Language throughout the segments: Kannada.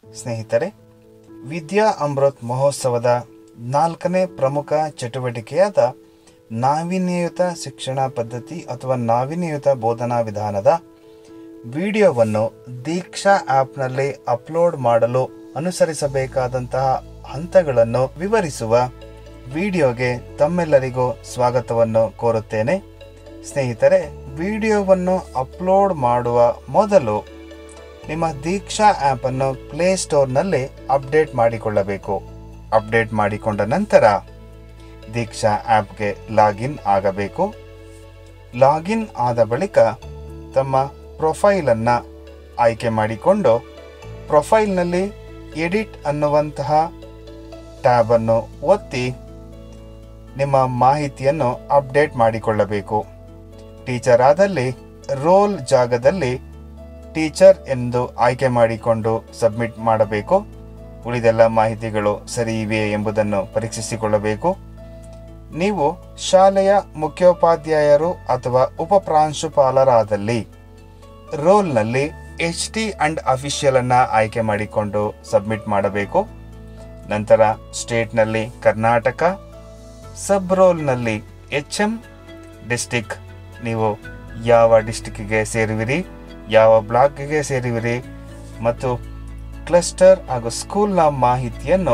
ಸ್ನೇಹಿತರೆ ವಿದ್ಯಾ ಅಮೃತ್ ಮಹೋತ್ಸವದ ನಾಲ್ಕನೇ ಪ್ರಮುಖ ಚಟುವಟಿಕೆಯಾದ ನಾವೀನ್ಯಯುತ ಶಿಕ್ಷಣ ಪದ್ಧತಿ ಅಥವಾ ನಾವೀನ್ಯಯುತ ಬೋಧನಾ ವಿಧಾನದ ವಿಡಿಯೋವನ್ನು ದೀಕ್ಷಾ ಆ್ಯಪ್ನಲ್ಲಿ ಅಪ್ಲೋಡ್ ಮಾಡಲು ಅನುಸರಿಸಬೇಕಾದಂತಹ ಹಂತಗಳನ್ನು ವಿವರಿಸುವ ವಿಡಿಯೋಗೆ ತಮ್ಮೆಲ್ಲರಿಗೂ ಸ್ವಾಗತವನ್ನು ಕೋರುತ್ತೇನೆ ಸ್ನೇಹಿತರೆ ವಿಡಿಯೋವನ್ನು ಅಪ್ಲೋಡ್ ಮಾಡುವ ಮೊದಲು ನಿಮ್ಮ ದೀಕ್ಷಾ ಆ್ಯಪನ್ನು ಪ್ಲೇಸ್ಟೋರ್ನಲ್ಲಿ ಅಪ್ಡೇಟ್ ಮಾಡಿಕೊಳ್ಳಬೇಕು ಅಪ್ಡೇಟ್ ಮಾಡಿಕೊಂಡ ನಂತರ ದೀಕ್ಷಾ ಆ್ಯಪ್ಗೆ ಲಾಗಿನ್ ಆಗಬೇಕು ಲಾಗಿನ್ ಆದ ಬಳಿಕ ತಮ್ಮ ಪ್ರೊಫೈಲನ್ನು ಆಯ್ಕೆ ಮಾಡಿಕೊಂಡು ಪ್ರೊಫೈಲ್ನಲ್ಲಿ ಎಡಿಟ್ ಅನ್ನುವಂತಹ ಟ್ಯಾಬನ್ನು ಒತ್ತಿ ನಿಮ್ಮ ಮಾಹಿತಿಯನ್ನು ಅಪ್ಡೇಟ್ ಮಾಡಿಕೊಳ್ಳಬೇಕು ಟೀಚರ್ ಆದಲ್ಲಿ ರೋಲ್ ಜಾಗದಲ್ಲಿ ಟೀಚರ್ ಎಂದು ಆಯ್ಕೆ ಮಾಡಿಕೊಂಡು ಸಬ್ಮಿಟ್ ಮಾಡಬೇಕು ಉಳಿದೆಲ್ಲ ಮಾಹಿತಿಗಳು ಸರಿ ಇವೆಯೇ ಎಂಬುದನ್ನು ಪರೀಕ್ಷಿಸಿಕೊಳ್ಳಬೇಕು ನೀವು ಶಾಲೆಯ ಮುಖ್ಯೋಪಾಧ್ಯಾಯರು ಅಥವಾ ಉಪಪ್ರಾಂಶುಪಾಲರಾದಲ್ಲಿ ರೋಲ್ನಲ್ಲಿ ಎಚ್ ಟಿ ಅಂಡ್ ಅಫಿಷಿಯಲ್ ಅನ್ನ ಆಯ್ಕೆ ಮಾಡಿಕೊಂಡು ಸಬ್ಮಿಟ್ ಮಾಡಬೇಕು ನಂತರ ಸ್ಟೇಟ್ನಲ್ಲಿ ಕರ್ನಾಟಕ ಸಬ್ ರೋಲ್ನಲ್ಲಿ ಎಚ್ ಎಂ ಡಿಸ್ಟಿಕ್ ನೀವು ಯಾವ ಡಿಸ್ಟಿಕ್ಗೆ ಸೇರುವಿರಿ ಯಾವ ಬ್ಲಾಕ್ಗೆ ಸೇರುವಿರಿ ಮತ್ತು ಕ್ಲಸ್ಟರ್ ಹಾಗೂ ಸ್ಕೂಲ್ನ ಮಾಹಿತಿಯನ್ನು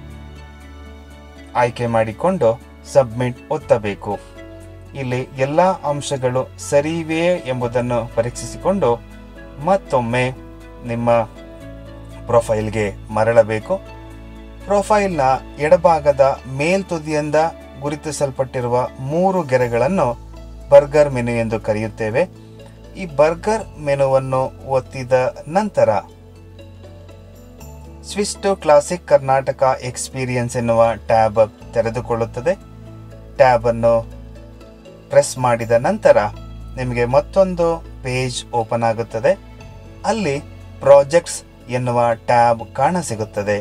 ಆಯ್ಕೆ ಮಾಡಿಕೊಂಡು ಸಬ್ಮಿಟ್ ಒತ್ತಬೇಕು ಇಲ್ಲಿ ಎಲ್ಲ ಅಂಶಗಳು ಸರಿಯಿವೆಯೇ ಎಂಬುದನ್ನು ಪರೀಕ್ಷಿಸಿಕೊಂಡು ಮತ್ತೊಮ್ಮೆ ನಿಮ್ಮ ಪ್ರೊಫೈಲ್ಗೆ ಮರಳಬೇಕು ಪ್ರೊಫೈಲ್ನ ಎಡಭಾಗದ ಮೇಲ್ತುದಿಯಿಂದ ಗುರುತಿಸಲ್ಪಟ್ಟಿರುವ ಮೂರು ಗೆರೆಗಳನ್ನು ಬರ್ಗರ್ ಮೆನು ಎಂದು ಕರೆಯುತ್ತೇವೆ ಈ ಬರ್ಗರ್ ಮೆನುವನ್ನು ಒತ್ತಿದ ನಂತರ switch to classic Karnataka experience ಎನ್ನುವ ಟ್ಯಾಬ್ ತೆರೆದುಕೊಳ್ಳುತ್ತದೆ ಟ್ಯಾಬ್ ಅನ್ನು ಪ್ರೆಸ್ ಮಾಡಿದ ನಂತರ ನಿಮಗೆ ಮತ್ತೊಂದು ಪೇಜ್ ಓಪನ್ ಆಗುತ್ತದೆ ಅಲ್ಲಿ ಪ್ರಾಜೆಕ್ಟ್ಸ್ ಎನ್ನುವ ಟ್ಯಾಬ್ ಕಾಣಸಿಗುತ್ತದೆ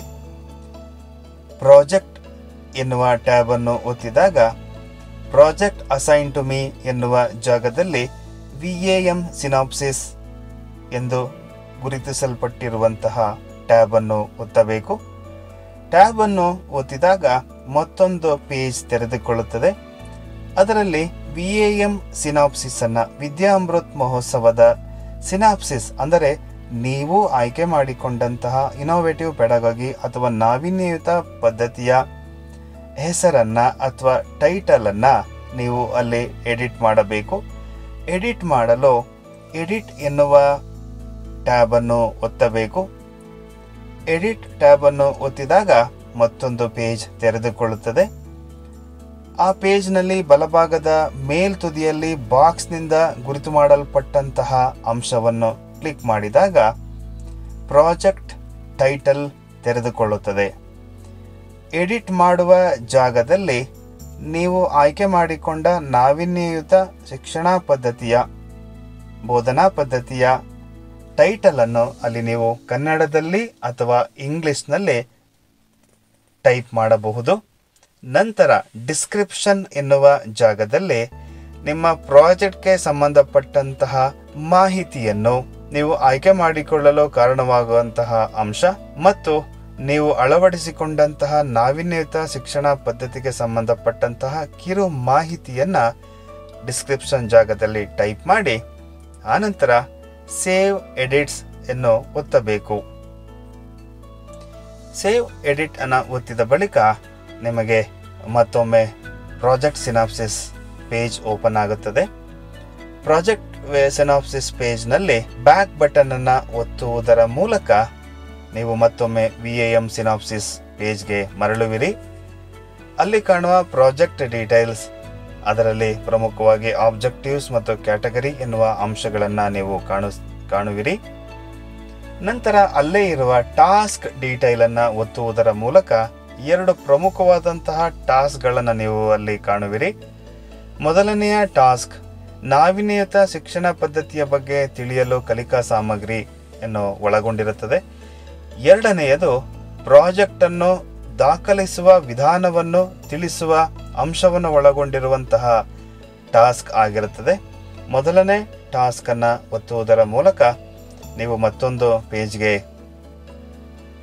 ಪ್ರಾಜೆಕ್ಟ್ ಎನ್ನುವ ಟ್ಯಾಬ್ ಅನ್ನು ಒತ್ತಿದಾಗ ಪ್ರಾಜೆಕ್ಟ್ ಅಸೈನ್ ಟು ಮೀ ಎನ್ನುವ ಜಾಗದಲ್ಲಿ ವಿ ಎ ಎಂ ಸಿನಾಪ್ಸಿಸ್ ಎಂದು ಗುರುತಿಸಲ್ಪಟ್ಟಿರುವಂತಹ ಟ್ಯಾಬ್ ಅನ್ನು ಒತ್ತಬೇಕು ಟ್ಯಾಬ್ ಅನ್ನು ಒತ್ತಿದಾಗ ಮತ್ತೊಂದು ಪೇಜ್ ತೆರೆದುಕೊಳ್ಳುತ್ತದೆ ಅದರಲ್ಲಿ ವಿ ಎ ಎಂ ಸಿನಾಪ್ಸಿಸ್ ಅನ್ನ ವಿದ್ಯಾಮೃತ್ ಮಹೋತ್ಸವದ ಸಿನಾಪ್ಸಿಸ್ ಅಂದರೆ ನೀವು ಆಯ್ಕೆ ಮಾಡಿಕೊಂಡಂತಹ ಇನೋವೇಟಿವ್ ಪೆಡಗಾಗಿ ಅಥವಾ ನಾವೀನ್ಯಯುತ ಪದ್ಧತಿಯ ಹೆಸರನ್ನ ಅಥವಾ ಟೈಟಲ್ ಅನ್ನ ನೀವು ಅಲ್ಲಿ ಎಡಿಟ್ ಮಾಡಬೇಕು ಎಡಿಟ್ ಮಾಡಲು ಎಡಿಟ್ ಎನ್ನುವ ಟ್ಯಾಬ್ ಅನ್ನು ಒತ್ತಬೇಕು ಎಡಿಟ್ ಟ್ಯಾಬ್ ಅನ್ನು ಒತ್ತಿದಾಗ ಮತ್ತೊಂದು ಪೇಜ್ ತೆರೆದುಕೊಳ್ಳುತ್ತದೆ ಆ ಪೇಜ್ನಲ್ಲಿ ಬಲಭಾಗದ ಮೇಲ್ತುದಿಯಲ್ಲಿ ಬಾಕ್ಸ್ನಿಂದ ಗುರುತು ಮಾಡಲ್ಪಟ್ಟಂತಹ ಅಂಶವನ್ನು ಕ್ಲಿಕ್ ಮಾಡಿದಾಗ ಪ್ರಾಜೆಕ್ಟ್ ಟೈಟಲ್ ತೆರೆದುಕೊಳ್ಳುತ್ತದೆ ಎಡಿಟ್ ಮಾಡುವ ಜಾಗದಲ್ಲಿ ನೀವು ಆಯ್ಕೆ ಮಾಡಿಕೊಂಡ ನಾವೀನ್ಯಯುತ ಶಿಕ್ಷಣ ಪದ್ಧತಿಯ ಬೋಧನಾ ಪದ್ಧತಿಯ ಟೈಟಲ್ ಅನ್ನು ಅಲ್ಲಿ ನೀವು ಕನ್ನಡದಲ್ಲಿ ಅಥವಾ ಇಂಗ್ಲಿಷ್ನಲ್ಲಿ ಟೈಪ್ ಮಾಡಬಹುದು ನಂತರ ಡಿಸ್ಕ್ರಿಪ್ಷನ್ ಎನ್ನುವ ಜಾಗದಲ್ಲಿ ನಿಮ್ಮ ಪ್ರಾಜೆಕ್ಟ್ಗೆ ಸಂಬಂಧಪಟ್ಟಂತಹ ಮಾಹಿತಿಯನ್ನು ನೀವು ಆಯ್ಕೆ ಮಾಡಿಕೊಳ್ಳಲು ಕಾರಣವಾಗುವಂತಹ ಅಂಶ ಮತ್ತು ನೀವು ಅಳವಡಿಸಿಕೊಂಡಂತಹ ನಾವೀನ್ಯಯುತ ಶಿಕ್ಷಣ ಪದ್ಧತಿಗೆ ಸಂಬಂಧಪಟ್ಟಂತಹ ಕಿರು ಮಾಹಿತಿಯನ್ನ ಡಿಸ್ಕ್ರಿಪ್ಷನ್ ಜಾಗದಲ್ಲಿ ಟೈಪ್ ಮಾಡಿ ಆನಂತರ ಸೇವ್ ಎಡಿಟ್ಸ್ ಎನ್ನು ಒತ್ತಬೇಕು ಸೇವ್ ಎಡಿಟ್ ಅನ್ನ ಒತ್ತಿದ ಬಳಿಕ ನಿಮಗೆ ಮತ್ತೊಮ್ಮೆ ಪ್ರಾಜೆಕ್ಟ್ ಸಿನಾಪ್ಸಿಸ್ ಪೇಜ್ ಓಪನ್ ಆಗುತ್ತದೆ ಪ್ರಾಜೆಕ್ಟ್ ಸಿನಾಪ್ಸಿಸ್ ಪೇಜ್ನಲ್ಲಿ ಬ್ಯಾಕ್ ಬಟನ್ ಅನ್ನ ಒತ್ತುವುದರ ಮೂಲಕ ನೀವು ಮತ್ತೊಮ್ಮೆ ವಿ ಎ ಎಂ ಸಿನಾಪ್ಸಿಸ್ ಪೇಜ್ಗೆ ಮರಳುವಿರಿ ಅಲ್ಲಿ ಕಾಣುವ ಪ್ರಾಜೆಕ್ಟ್ ಡೀಟೇಲ್ಸ್ ಅದರಲ್ಲಿ ಪ್ರಮುಖವಾಗಿ ಆಬ್ಜೆಕ್ಟಿವ್ಸ್ ಮತ್ತು ಕ್ಯಾಟಗರಿ ಎನ್ನುವ ಅಂಶಗಳನ್ನು ನೀವು ಕಾಣು ಕಾಣುವಿರಿ ನಂತರ ಅಲ್ಲೇ ಇರುವ ಟಾಸ್ಕ್ ಡೀಟೈಲ್ ಅನ್ನ ಒತ್ತುವುದರ ಮೂಲಕ ಎರಡು ಪ್ರಮುಖವಾದಂತಹ ಟಾಸ್ಕ್ಗಳನ್ನು ನೀವು ಅಲ್ಲಿ ಕಾಣುವಿರಿ ಮೊದಲನೆಯ ಟಾಸ್ಕ್ ನಾವೀನ್ಯಯುತ ಶಿಕ್ಷಣ ಪದ್ಧತಿಯ ಬಗ್ಗೆ ತಿಳಿಯಲು ಕಲಿಕಾ ಸಾಮಗ್ರಿ ಅನ್ನು ಒಳಗೊಂಡಿರುತ್ತದೆ ಎರಡನೆಯದು ಪ್ರಾಜೆಕ್ಟ್ ಅನ್ನು ದಾಖಲಿಸುವ ವಿಧಾನವನ್ನು ತಿಳಿಸುವ ಅಂಶವನ್ನು ಒಳಗೊಂಡಿರುವಂತಹ ಟಾಸ್ಕ್ ಆಗಿರುತ್ತದೆ ಮೊದಲನೇ ಟಾಸ್ಕ್ ಅನ್ನ ಒತ್ತುವುದರ ಮೂಲಕ ನೀವು ಮತ್ತೊಂದು ಪೇಜ್ಗೆ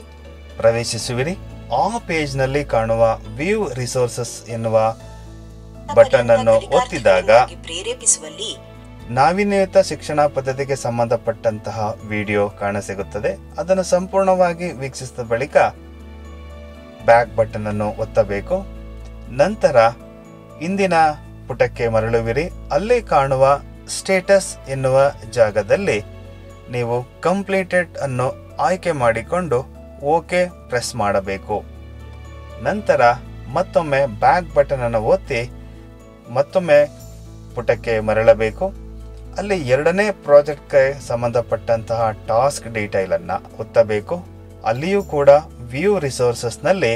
ಪ್ರವೇಶಿಸುವಿರಿ ಆ ಪೇಜ್ನಲ್ಲಿ ಕಾಣುವ ವ್ಯೂ ರಿಸೋರ್ಸಸ್ ಎನ್ನುವ ಬಟನ್ ಅನ್ನು ಒತ್ತಿದಾಗ ಪ್ರೇರೇಪಿಸುವಲ್ಲಿ ನಾವೀನ್ಯಯುತ ಶಿಕ್ಷಣ ಪದ್ಧತಿಗೆ ಸಂಬಂಧಪಟ್ಟಂತಹ ವಿಡಿಯೋ ಕಾಣಸಿಗುತ್ತದೆ ಅದನ್ನು ಸಂಪೂರ್ಣವಾಗಿ ವೀಕ್ಷಿಸಿದ ಬಳಿಕ ಬ್ಯಾಕ್ ಬಟನ್ ಅನ್ನು ಒತ್ತಬೇಕು ನಂತರ ಇಂದಿನ ಪುಟಕ್ಕೆ ಮರಳುವಿರಿ ಅಲ್ಲಿ ಕಾಣುವ ಸ್ಟೇಟಸ್ ಎನ್ನುವ ಜಾಗದಲ್ಲಿ ನೀವು ಕಂಪ್ಲೀಟೆಡ್ ಅನ್ನು ಆಯ್ಕೆ ಮಾಡಿಕೊಂಡು ಓಕೆ ಪ್ರೆಸ್ ಮಾಡಬೇಕು ನಂತರ ಮತ್ತೊಮ್ಮೆ ಬ್ಯಾಕ್ ಬಟನ್ ಅನ್ನು ಒತ್ತಿ ಮತ್ತೊಮ್ಮೆ ಪುಟಕ್ಕೆ ಮರಳಬೇಕು ಅಲ್ಲಿ ಎರಡನೇ ಪ್ರಾಜೆಕ್ಟ್ಗೆ ಸಂಬಂಧಪಟ್ಟಂತಹ ಟಾಸ್ಕ್ ಡೀಟೈಲ್ ಅನ್ನ ಒತ್ತಬೇಕು ಅಲ್ಲಿಯೂ ಕೂಡ ವ್ಯೂ ರಿಸೋರ್ಸಸ್ನಲ್ಲಿ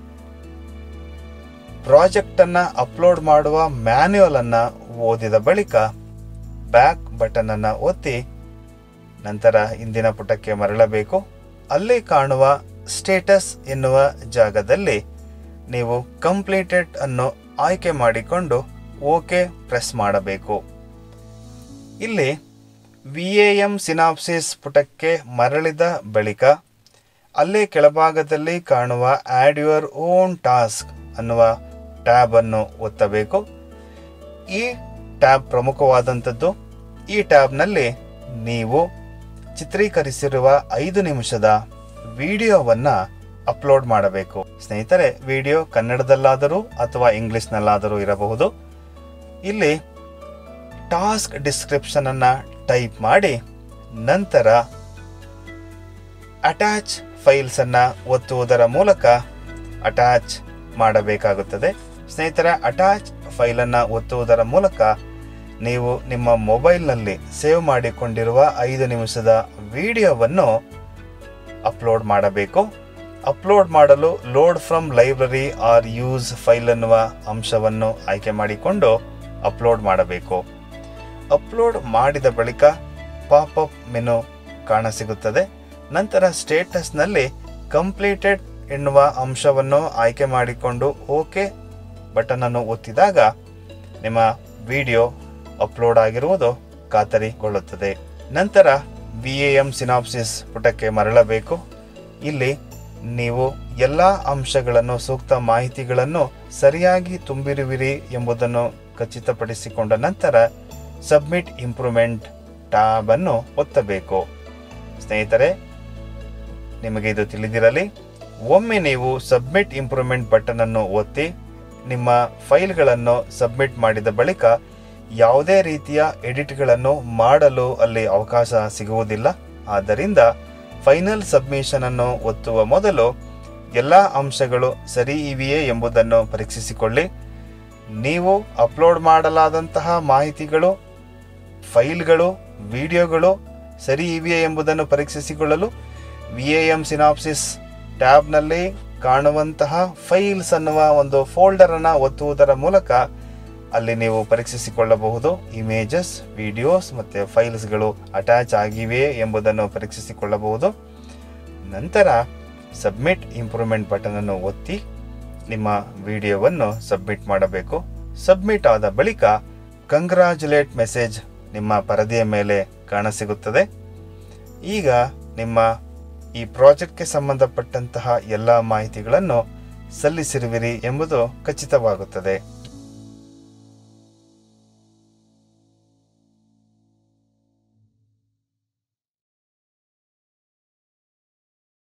ಪ್ರಾಜೆಕ್ಟ್ ಅನ್ನ ಅಪ್ಲೋಡ್ ಮಾಡುವ ಮ್ಯಾನ್ಯುಯಲ್ ಅನ್ನ ಓದಿದ ಬಳಿಕ ಬ್ಯಾಕ್ ಬಟನ್ ಅನ್ನ ಒತ್ತಿ ನಂತರ ಇಂದಿನ ಪುಟಕ್ಕೆ ಮರಳಬೇಕು ಅಲ್ಲಿ ಕಾಣುವ ಸ್ಟೇಟಸ್ ಎನ್ನುವ ಜಾಗದಲ್ಲಿ ನೀವು ಕಂಪ್ಲೀಟೆಡ್ ಅನ್ನು ಆಯ್ಕೆ ಮಾಡಿಕೊಂಡು ಓಕೆ ಪ್ರೆಸ್ ಮಾಡಬೇಕು ಇಲ್ಲಿ ವಿ ಎ ಎಂ ಸಿನಾಪ್ಸಿಸ್ ಪುಟಕ್ಕೆ ಮರಳಿದ ಬಳಿಕ ಅಲ್ಲೇ ಕೆಳಭಾಗದಲ್ಲಿ ಕಾಣುವ ಆಡ್ ಯುವರ್ ಓನ್ ಟಾಸ್ಕ್ ಅನ್ನುವ ಟ್ಯಾಬ್ ಅನ್ನು ಒತ್ತಬೇಕು ಈ ಟ್ಯಾಬ್ ಪ್ರಮುಖವಾದಂಥದ್ದು ಈ ಟ್ಯಾಬ್ನಲ್ಲಿ ನೀವು ಚಿತ್ರೀಕರಿಸಿರುವ ಐದು ನಿಮಿಷದ ವಿಡಿಯೋವನ್ನ ಅಪ್ಲೋಡ್ ಮಾಡಬೇಕು ಸ್ನೇಹಿತರೆ ವಿಡಿಯೋ ಕನ್ನಡದಲ್ಲಾದರೂ ಅಥವಾ ಇಂಗ್ಲಿಷ್ನಲ್ಲಾದರೂ ಇರಬಹುದು ಇಲ್ಲಿ ಟಾಸ್ಕ್ ಡಿಸ್ಕ್ರಿಪ್ಷನ್ ಅನ್ನ ಟೈಪ್ ಮಾಡಿ ನಂತರ ಅಟ್ಯಾಚ್ ಫೈಲ್ಸ್ ಅನ್ನ ಒತ್ತುವುದರ ಮೂಲಕ ಅಟ್ಯಾಚ್ ಮಾಡಬೇಕಾಗುತ್ತದೆ ಸ್ನೇಹಿತರೆ ಅಟ್ಯಾಚ್ ಫೈಲ್ ಅನ್ನ ಒತ್ತುವುದರ ಮೂಲಕ ನೀವು ನಿಮ್ಮ ಮೊಬೈಲ್ನಲ್ಲಿ ಸೇವ್ ಮಾಡಿಕೊಂಡಿರುವ ಐದು ನಿಮಿಷದ ವಿಡಿಯೋವನ್ನು ಅಪ್ಲೋಡ್ ಮಾಡಬೇಕು ಅಪ್ಲೋಡ್ ಮಾಡಲು load from library or use file ಅನ್ನುವ ಅಂಶವನ್ನು ಆಯ್ಕೆ ಮಾಡಿಕೊಂಡು ಅಪ್ಲೋಡ್ ಮಾಡಬೇಕು ಅಪ್ಲೋಡ್ ಮಾಡಿದ ಬಳಿಕ ಪಾಪಪ್ ಮೆನು ಕಾಣಸಿಗುತ್ತದೆ ನಂತರ ಸ್ಟೇಟಸ್ನಲ್ಲಿ ಕಂಪ್ಲೀಟೆಡ್ ಎನ್ನುವ ಅಂಶವನ್ನು ಆಯ್ಕೆ ಮಾಡಿಕೊಂಡು ಓಕೆ ಬಟನ್ ಅನ್ನು ಒತ್ತಿದಾಗ ನಿಮ್ಮ ವಿಡಿಯೋ ಅಪ್ಲೋಡ್ ಆಗಿರುವುದು ಖಾತರಿಗೊಳ್ಳುತ್ತದೆ ನಂತರ ವಿ ಎ ಎಂ ಸಿನಾಪ್ಸಿಸ್ ಪುಟಕ್ಕೆ ಮರಳಬೇಕು ಇಲ್ಲಿ ನೀವು ಎಲ್ಲ ಅಂಶಗಳನ್ನು ಸೂಕ್ತ ಮಾಹಿತಿಗಳನ್ನು ಸರಿಯಾಗಿ ತುಂಬಿರುವಿರಿ ಎಂಬುದನ್ನು ಖಚಿತಪಡಿಸಿಕೊಂಡ ನಂತರ ಸಬ್ಮಿಟ್ ಇಂಪ್ರೂವ್ಮೆಂಟ್ ಟ್ಯಾಬ್ ಅನ್ನು ಒತ್ತಬೇಕು ಸ್ನೇಹಿತರೆ ನಿಮಗೆ ಇದು ತಿಳಿದಿರಲಿ ಒಮ್ಮೆ ನೀವು ಸಬ್ಮಿಟ್ ಇಂಪ್ರೂವ್ಮೆಂಟ್ ಬಟನ್ ಅನ್ನು ಒತ್ತಿ ನಿಮ್ಮ ಫೈಲ್ಗಳನ್ನು ಸಬ್ಮಿಟ್ ಮಾಡಿದ ಬಳಿಕ ಯಾವುದೇ ರೀತಿಯ ಎಡಿಟ್ಗಳನ್ನು ಮಾಡಲು ಅಲ್ಲಿ ಅವಕಾಶ ಸಿಗುವುದಿಲ್ಲ ಆದ್ದರಿಂದ ಫೈನಲ್ ಸಬ್ಮಿಷನ್ ಅನ್ನು ಒತ್ತುವ ಮೊದಲು ಎಲ್ಲ ಅಂಶಗಳು ಸರಿ ಇವೆಯೇ ಎಂಬುದನ್ನು ಪರೀಕ್ಷಿಸಿಕೊಳ್ಳಿ ನೀವು ಅಪ್ಲೋಡ್ ಮಾಡಲಾದಂತಹ ಮಾಹಿತಿಗಳು ಫೈಲ್ಗಳು ವಿಡಿಯೋಗಳು ಸರಿ ಇವೆಯೇ ಎಂಬುದನ್ನು ಪರೀಕ್ಷಿಸಿಕೊಳ್ಳಲು ವಿ ಎ ಎಂ ಸಿನಾಪ್ಸಿಸ್ ಟ್ಯಾಬ್ನಲ್ಲಿ ಕಾಣುವಂತಹ ಫೈಲ್ಸ್ ಅನ್ನುವ ಒಂದು ಫೋಲ್ಡರ್ ಅನ್ನು ಒತ್ತುವುದರ ಮೂಲಕ ಅಲ್ಲಿ ನೀವು ಪರೀಕ್ಷಿಸಿಕೊಳ್ಳಬಹುದು ಇಮೇಜಸ್ ವಿಡಿಯೋಸ್ ಮತ್ತು ಫೈಲ್ಸ್ಗಳು ಅಟ್ಯಾಚ್ ಆಗಿವೆಯೇ ಎಂಬುದನ್ನು ಪರೀಕ್ಷಿಸಿಕೊಳ್ಳಬಹುದು ನಂತರ ಸಬ್ಮಿಟ್ ಇಂಪ್ರೂವ್ಮೆಂಟ್ ಬಟನ್ ಅನ್ನು ಒತ್ತಿ ನಿಮ್ಮ ವಿಡಿಯೋವನ್ನು ಸಬ್ಮಿಟ್ ಮಾಡಬೇಕು ಸಬ್ಮಿಟ್ ಆದ ಬಳಿಕ ಕಂಗ್ರಾಚುಲೇಟ್ ಮೆಸೇಜ್ ನಿಮ್ಮ ಪರದೆಯ ಮೇಲೆ ಕಾಣಸಿಗುತ್ತದೆ ಈಗ ನಿಮ್ಮ ಈ ಪ್ರಾಜೆಕ್ಟ್ಗೆ ಸಂಬಂಧಪಟ್ಟಂತಹ ಎಲ್ಲ ಮಾಹಿತಿಗಳನ್ನು ಸಲ್ಲಿಸಿರುವಿರಿ ಎಂಬುದು ಖಚಿತವಾಗುತ್ತದೆ